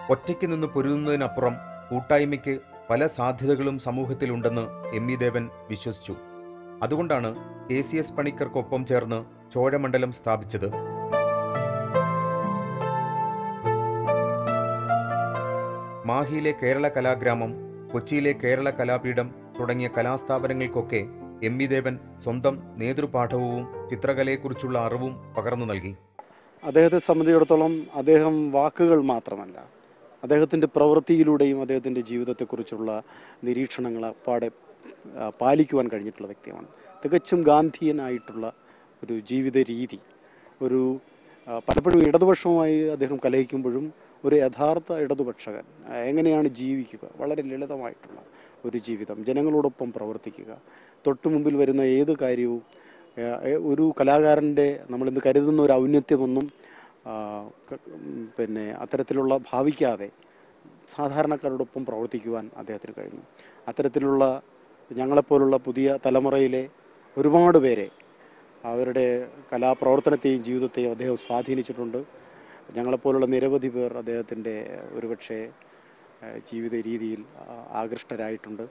ഒറ്റയ്ക്ക് നിന്ന് പൊരുതുന്നതിനപ്പുറം കൂട്ടായ്മയ്ക്ക് പല സാധ്യതകളും സമൂഹത്തിലുണ്ടെന്ന് എം ഇ ദേവൻ വിശ്വസിച്ചു അതുകൊണ്ടാണ് കെ സി എസ് പണിക്കർക്കൊപ്പം ചേർന്ന് ചോഴമണ്ഡലം സ്ഥാപിച്ചത് മാഹിയിലെ കേരള കലാഗ്രാമം കൊച്ചിയിലെ കേരള കലാപീഠം തുടങ്ങിയ കലാസ്ഥാപനങ്ങൾക്കൊക്കെ എം ഇ ദേവൻ സ്വന്തം നേതൃപാഠവും ചിത്രകലയെക്കുറിച്ചുള്ള അറിവും പകർന്നു നൽകി അദ്ദേഹത്തെ സംബന്ധിച്ചിടത്തോളം അദ്ദേഹം വാക്കുകൾ മാത്രമല്ല അദ്ദേഹത്തിൻ്റെ പ്രവൃത്തിയിലൂടെയും അദ്ദേഹത്തിൻ്റെ ജീവിതത്തെക്കുറിച്ചുള്ള നിരീക്ഷണങ്ങൾ അപ്പാടെ ആ, പാലിക്കുവാൻ കഴിഞ്ഞിട്ടുള്ള വ്യക്തിയാണ് തികച്ചും ഗാന്ധിയനായിട്ടുള്ള ഒരു ജീവിത രീതി ഒരു ആ, പലപ്പോഴും ഇടതുപക്ഷവുമായി അദ്ദേഹം കലഹിക്കുമ്പോഴും ഒരു യഥാർത്ഥ ഇടതുപക്ഷകൻ ആ, എങ്ങനെയാണ് ജീവിക്കുക വളരെ ലളിതമായിട്ടുള്ള ഒരു ജീവിതം ജനങ്ങളോടൊപ്പം പ്രവർത്തിക്കുക തൊട്ടു മുമ്പിൽ വരുന്ന ഏത് കാര്യവും ഏഹ്, ഏഹ്, ഒരു കലാകാരൻ്റെ നമ്മളിന്ന് കരുതുന്ന ഒരു ഔന്നത്യമൊന്നും ആ, ക- ഉം, പിന്നെ അത്തരത്തിലുള്ള ഭാവിക്കാതെ സാധാരണക്കാരോടൊപ്പം പ്രവർത്തിക്കുവാൻ അദ്ദേഹത്തിന് കഴിഞ്ഞു അത്തരത്തിലുള്ള ഞങ്ങളെപ്പോലുള്ള പുതിയ തലമുറയിലെ ഒരുപാട് പേരെ അവരുടെ കലാപ്രവർത്തനത്തെയും ജീവിതത്തെയും അദ്ദേഹം സ്വാധീനിച്ചിട്ടുണ്ട് ഞങ്ങളെപ്പോലുള്ള നിരവധി പേർ അദ്ദേഹത്തിൻ്റെ ഒരുപക്ഷെ ഏഹ്, ജീവിത രീതിയിൽ ആ, ആകൃഷ്ടരായിട്ടുണ്ട്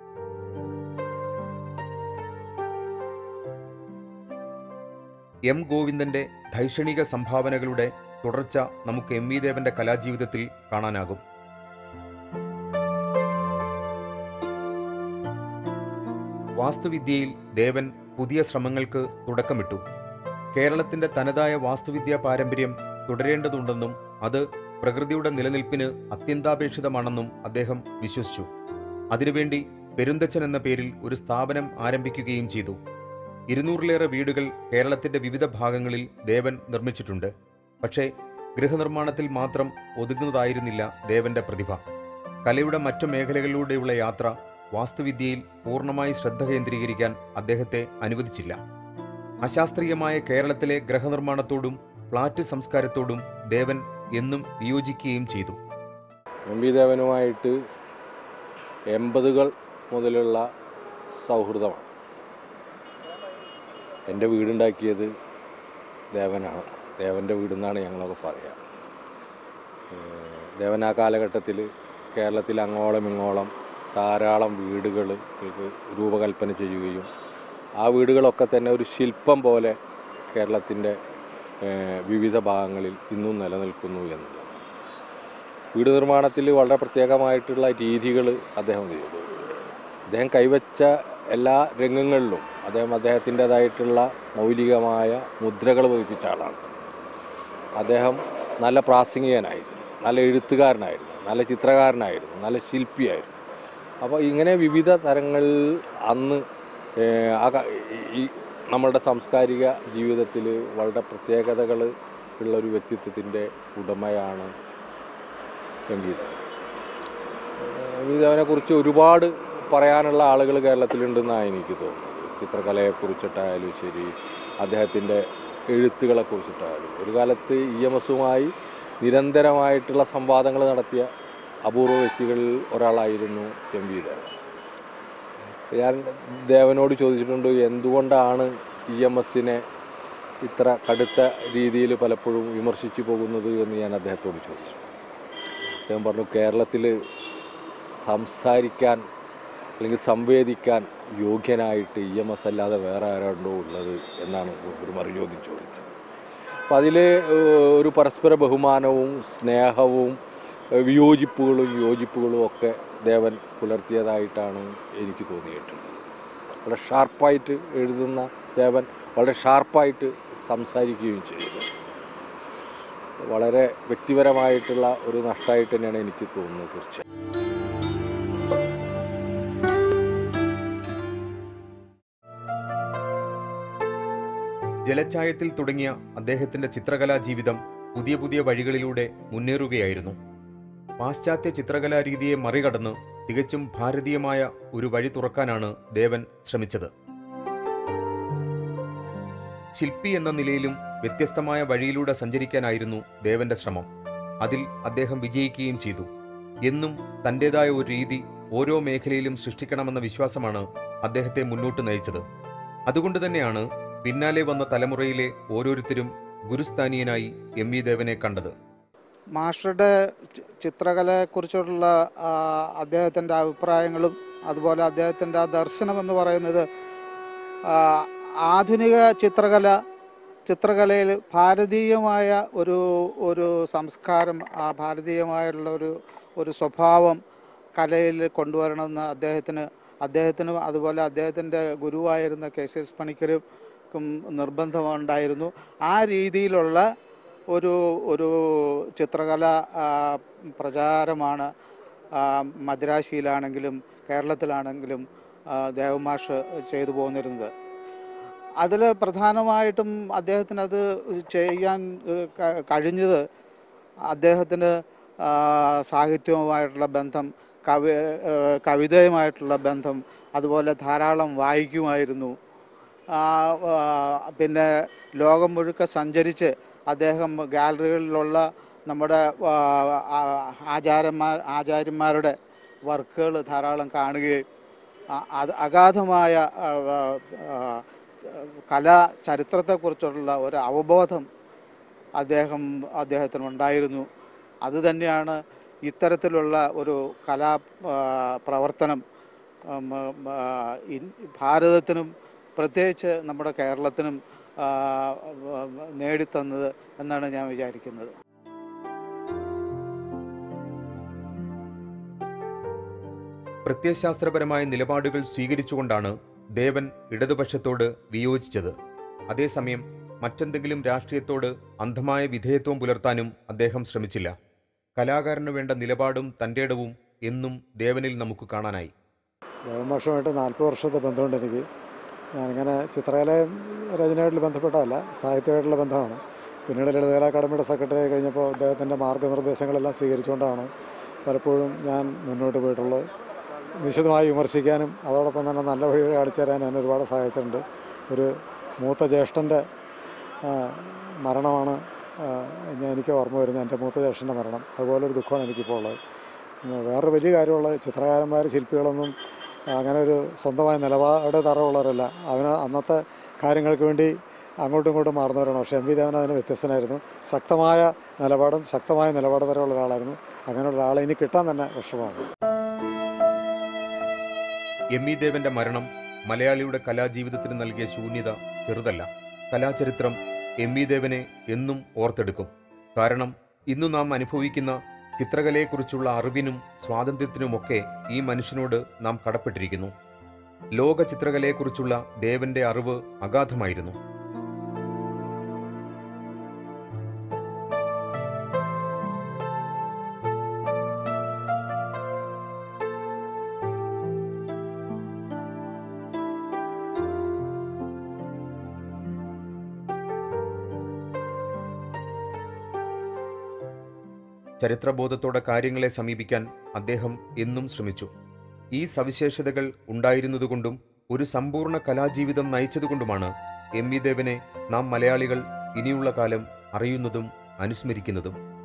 എം ഗോവിന്ദന്റെ ധൈഷണിക സംഭാവനകളുടെ തുടർച്ച നമുക്ക് എം വി ദേവന്റെ കലാജീവിതത്തിൽ കാണാനാകും വാസ്തുവിദ്യയിൽ ദേവൻ പുതിയ ശ്രമങ്ങൾക്ക് തുടക്കമിട്ടു കേരളത്തിന്റെ തനതായ വാസ്തുവിദ്യാ പാരമ്പര്യം തുടരേണ്ടതുണ്ടെന്നും അത് പ്രകൃതിയുടെ നിലനിൽപ്പിന് അത്യന്താപേക്ഷിതമാണെന്നും അദ്ദേഹം വിശ്വസിച്ചു അതിനുവേണ്ടി പെരുന്തച്ചൻ എന്ന പേരിൽ ഒരു സ്ഥാപനം ആരംഭിക്കുകയും ചെയ്തു ഇരുന്നൂറിലേറെ വീടുകൾ കേരളത്തിന്റെ വിവിധ ഭാഗങ്ങളിൽ ദേവൻ നിർമ്മിച്ചിട്ടുണ്ട് പക്ഷേ ഗൃഹനിർമ്മാണത്തിൽ മാത്രം ഒതുങ്ങുന്നതായിരുന്നില്ല ദേവന്റെ പ്രതിഭ കലയുടെ മറ്റു മേഖലകളിലൂടെയുള്ള യാത്ര വാസ്തുവിദ്യയിൽ പൂർണ്ണമായി ശ്രദ്ധ കേന്ദ്രീകരിക്കാൻ അദ്ദേഹത്തെ അനുവദിച്ചില്ല അശാസ്ത്രീയമായ കേരളത്തിലെ ഗ്രഹനിർമ്മാണത്തോടും ഫ്ളാറ്റ് സംസ്കാരത്തോടും ദേവൻ എന്നും വിയോജിക്കുകയും ചെയ്തു എം വി ദേവനുമായിട്ട് എൺപതുകൾ മുതലുള്ള സൗഹൃദമാണ് എൻ്റെ വീടുണ്ടാക്കിയത് ദേവനാണ് ദേവൻ്റെ വീടെന്നാണ് ഞങ്ങളൊക്കെ പറയുക ഏഹ് ദേവൻ ആ കാലഘട്ടത്തിൽ കേരളത്തിൽ അങ്ങോളം ഇങ്ങോളം ധാരാളം വീടുകൾ രൂപകൽപ്പന ചെയ്യുകയും ആ വീടുകളൊക്കെ തന്നെ ഒരു ശില്പം പോലെ കേരളത്തിൻ്റെ ഏഹ് വിവിധ ഭാഗങ്ങളിൽ ഇന്നും നിലനിൽക്കുന്നു എന്നുള്ളത് വീട് നിർമ്മാണത്തിൽ വളരെ പ്രത്യേകമായിട്ടുള്ള രീതികൾ അദ്ദേഹം ചെയ്തു അദ്ദേഹം കൈവച്ച എല്ലാ രംഗങ്ങളിലും അദ്ദേഹം അദ്ദേഹത്തിൻ്റെതായിട്ടുള്ള മൗലികമായ മുദ്രകൾ പതിപ്പിച്ച ആളാണ് അദ്ദേഹം നല്ല പ്രാസംഗികനായിരുന്നു നല്ല എഴുത്തുകാരനായിരുന്നു നല്ല ചിത്രകാരനായിരുന്നു നല്ല ശില്പിയായിരുന്നു അപ്പോൾ ഇങ്ങനെ വിവിധ തരങ്ങളിൽ അന്ന് ഏഹ്, ആ ക- ഈ നമ്മളുടെ സാംസ്കാരിക ജീവിതത്തിൽ വളരെ പ്രത്യേകതകൾ ഉള്ള ഒരു വ്യക്തിത്വത്തിൻ്റെ ഉടമയാണ് M V Devan M V ദേവനെ കുറിച്ച് ഒരുപാട് പറയാനുള്ള ആളുകൾ കേരളത്തിലുണ്ടെന്നാണ് എനിക്ക് തോന്നുന്നത് ചിത്രകലയെക്കുറിച്ചിട്ടായാലും ശരി അദ്ദേഹത്തിൻ്റെ എഴുത്തുകളെ കുറിച്ചിട്ടായാലും ഒരു കാലത്ത് ഇ എം എസുമായി നിരന്തരമായിട്ടുള്ള സംവാദങ്ങൾ നടത്തിയ അപൂർവ വ്യക്തികളിൽ ഒരാളായിരുന്നു എം വി ദേവൻ ഞാൻ ദേവനോട് ചോദിച്ചിട്ടുണ്ട് എന്തുകൊണ്ടാണ് ഇ എം എസിനെ ഇത്ര കടുത്ത രീതിയിൽ പലപ്പോഴും വിമർശിച്ചു പോകുന്നത് എന്ന് ഞാൻ അദ്ദേഹത്തോട് ചോദിച്ചു അദ്ദേഹം പറഞ്ഞു കേരളത്തിൽ സംസാരിക്കാൻ അല്ലെങ്കിൽ സംവേദിക്കാൻ യോഗ്യനായിട്ട് ഇ എം എസ് അല്ലാതെ വേറെ ആരാണ്ടോ ഉള്ളത് എന്നാണ് ഒരു മറുചോദ്യം ചോദിച്ചത് അപ്പം അതിൽ ഒരു പരസ്പര ബഹുമാനവും സ്നേഹവും ഏഹ് വിയോജിപ്പുകളും യോജിപ്പുകളും ഒക്കെ ദേവൻ പുലർത്തിയതായിട്ടാണ് എനിക്ക് തോന്നിയിട്ടുള്ളത് വളരെ ഷാർപ്പായിട്ട് എഴുതുന്ന ദേവൻ വളരെ ഷാർപ്പായിട്ട് സംസാരിക്കുകയും ചെയ്യുന്നു വളരെ വ്യക്തിപരമായിട്ടുള്ള ഒരു നഷ്ടമായിട്ട് തന്നെയാണ് എനിക്ക് തോന്നുന്നത് തീർച്ചയായും ജലച്ചായത്തിൽ തുടങ്ങിയ അദ്ദേഹത്തിന്റെ ചിത്രകലാ ജീവിതം പുതിയ പുതിയ വഴികളിലൂടെ മുന്നേറുകയായിരുന്നു പാശ്ചാത്യ ചിത്രകലാ രീതിയെ മറികടന്ന് തികച്ചും ഭാരതീയമായ ഒരു വഴി തുറക്കാനാണ് ദേവൻ ശ്രമിച്ചത് ശില്പി എന്ന നിലയിലും വ്യത്യസ്തമായ വഴിയിലൂടെ സഞ്ചരിക്കാനായിരുന്നു ദേവന്റെ ശ്രമം അതിൽ അദ്ദേഹം വിജയിക്കുകയും ചെയ്തു എന്നും തന്റേതായ ഒരു രീതി ഓരോ മേഖലയിലും സൃഷ്ടിക്കണമെന്ന വിശ്വാസമാണ് അദ്ദേഹത്തെ മുന്നോട്ട് നയിച്ചത് അതുകൊണ്ട് തന്നെയാണ് പിന്നാലെ വന്ന തലമുറയിലെ ഓരോരുത്തരും ഗുരുസ്ഥാനീയനായി എം വി ദേവനെ കണ്ടത് മാസ്റ്ററുടെ ചി- ചിത്രകലയെക്കുറിച്ചുള്ള ആ, അദ്ദേഹത്തിൻ്റെ അഭിപ്രായങ്ങളും അതുപോലെ അദ്ദേഹത്തിൻ്റെ ആ ദർശനം എന്ന് പറയുന്നത് ആ, ആധുനിക ചിത്രകല ചിത്രകലയിൽ ഭാരതീയമായ ഒരു ഒരു സംസ്കാരം ആ ഭാരതീയമായുള്ള ഒരു ഒരു സ്വഭാവം കലയിൽ കൊണ്ടുവരണമെന്ന് അദ്ദേഹത്തിന് അദ്ദേഹത്തിനും അതുപോലെ അദ്ദേഹത്തിൻ്റെ ഗുരുവായിരുന്ന കെ സി എസ് പണിക്കർക്കും നിർബന്ധമുണ്ടായിരുന്നു ആ രീതിയിലുള്ള ഒരു ഒരു ചിത്രകല ആ, പ്രചാരമാണ് ആ, മദ്രാശിയിലാണെങ്കിലും കേരളത്തിലാണെങ്കിലും ആ, ദേവമാഷ് ചെയ്തു പോന്നിരുന്നത് അതിൽ പ്രധാനമായിട്ടും അദ്ദേഹത്തിന് അത് ചെയ്യാൻ ഏഹ്, ക- കഴിഞ്ഞത് അദ്ദേഹത്തിന് ആ, സാഹിത്യവുമായിട്ടുള്ള ബന്ധം കവി ഏഹ്, കവിതയുമായിട്ടുള്ള ബന്ധം അതുപോലെ ധാരാളം വായിക്കുമായിരുന്നു ആ, ആ, പിന്നെ ലോകം മുഴുക്ക സഞ്ചരിച്ച് അദ്ദേഹം ഗാലറികളിലുള്ള നമ്മുടെ ആ, ആ, ആചാരന്മാർ ആചാര്യന്മാരുടെ വർക്കുകൾ ധാരാളം കാണുകയും ആ, അത് അഗാധമായ ആ, ആ, കലാ ചരിത്രത്തെക്കുറിച്ചുള്ള ഒരു അവബോധം അദ്ദേഹം അദ്ദേഹത്തിനുണ്ടായിരുന്നു അതുതന്നെയാണ് ഇത്തരത്തിലുള്ള ഒരു കലാ ആ, പ്രവർത്തനം ഉം, ആ, ഇൻ- ഭാരതത്തിനും പ്രത്യേകിച്ച് നമ്മുടെ കേരളത്തിനും ആ, നേടിത്തന്നത് എന്നാണ് ഞാൻ വിചാരിക്കുന്നത് പ്രത്യയശാസ്ത്രപരമായ നിലപാടുകൾ സ്വീകരിച്ചുകൊണ്ടാണ് ദേവൻ ഇടതുപക്ഷത്തോട് വിയോജിച്ചത് അതേസമയം മറ്റെന്തെങ്കിലും രാഷ്ട്രീയത്തോട് അന്ധമായ വിധേയത്വം പുലർത്താനും അദ്ദേഹം ശ്രമിച്ചില്ല കലാകാരന് വേണ്ട നിലപാടും തൻ്റെടവും എന്നും ദേവനിൽ നമുക്ക് കാണാനായി ദേവമാഷുമായിട്ട് നാൽപ്പത് വർഷത്തെ ബന്ധമുണ്ട് എനിക്ക് ഞാനിങ്ങനെ ചിത്രകലയും രചനയായിട്ടുള്ള ബന്ധപ്പെട്ടതല്ല സാഹിത്യമായിട്ടുള്ള ബന്ധമാണ് പിന്നീട് ലളിതകലാ അക്കാദമിയുടെ സെക്രട്ടറി ആയി കഴിഞ്ഞപ്പോൾ അദ്ദേഹത്തിൻ്റെ മാർഗ്ഗനിർദ്ദേശങ്ങളെല്ലാം സ്വീകരിച്ചുകൊണ്ടാണ് പലപ്പോഴും ഞാൻ മുന്നോട്ട് പോയിട്ടുള്ളത് നിശിതമായി വിമർശിക്കാനും അതോടൊപ്പം തന്നെ നല്ല വഴി കാണിച്ചു തരാൻ എന്നെ ഒരുപാട് സഹായിച്ചിട്ടുണ്ട് ഒരു മൂത്ത ജ്യേഷ്ഠൻ്റെ ആ, മരണമാണ് ആ, ഞാൻ എനിക്ക് ഓർമ്മ വരുന്നത് എൻ്റെ മൂത്ത ജ്യേഷ്ഠൻ്റെ മരണം അതുപോലെ ഒരു ദുഃഖമാണ് എനിക്കിപ്പോൾ ഉള്ളത് പിന്നെ വേറൊരു വലിയ കാര്യമുള്ളത് ചിത്രകാരന്മാർ ശില്പികളൊന്നും അങ്ങനെ ഒരു സ്വന്തമായ നിലപാട് തറവുള്ളവരല്ല അവന് അന്നത്തെ കാര്യങ്ങൾക്ക് വേണ്ടി അങ്ങോട്ടും ഇങ്ങോട്ടും മാറുന്നവരാണ് പക്ഷേ എം വി ദേവൻ അതിന് വ്യത്യസ്തനായിരുന്നു ശക്തമായ നിലപാടും ശക്തമായ നിലപാട് തരമുള്ള ഒരാളായിരുന്നു അങ്ങനെയുള്ള ഒരാളെ ഇനി കിട്ടാൻ തന്നെ വിഷമമാണ് എം ഇ ദേവന്റെ മരണം മലയാളിയുടെ കലാജീവിതത്തിന് നൽകിയ ശൂന്യത ചെറുതല്ല കലാചരിത്രം എം ഇ ദേവനെ എന്നും ഓർത്തെടുക്കും കാരണം ഇന്നു നാം അനുഭവിക്കുന്ന ചിത്രകലയെക്കുറിച്ചുള്ള അറിവിനും സ്വാതന്ത്ര്യത്തിനുമൊക്കെ ഈ മനുഷ്യനോട് നാം കടപ്പെട്ടിരിക്കുന്നു ലോക ചിത്രകലയെക്കുറിച്ചുള്ള ദേവന്റെ അറിവ് അഗാധമായിരുന്നു ചരിത്രബോധത്തോടെ കാര്യങ്ങളെ സമീപിക്കാൻ അദ്ദേഹം എന്നും ശ്രമിച്ചു ഈ സവിശേഷതകൾ ഉണ്ടായിരുന്നതുകൊണ്ടും ഒരു സമ്പൂർണ്ണ കലാജീവിതം നയിച്ചതുകൊണ്ടുമാണ് എം വി ദേവനെ നാം മലയാളികൾ ഇനിയുള്ള കാലം അറിയുന്നതും അനുസ്മരിക്കുന്നതും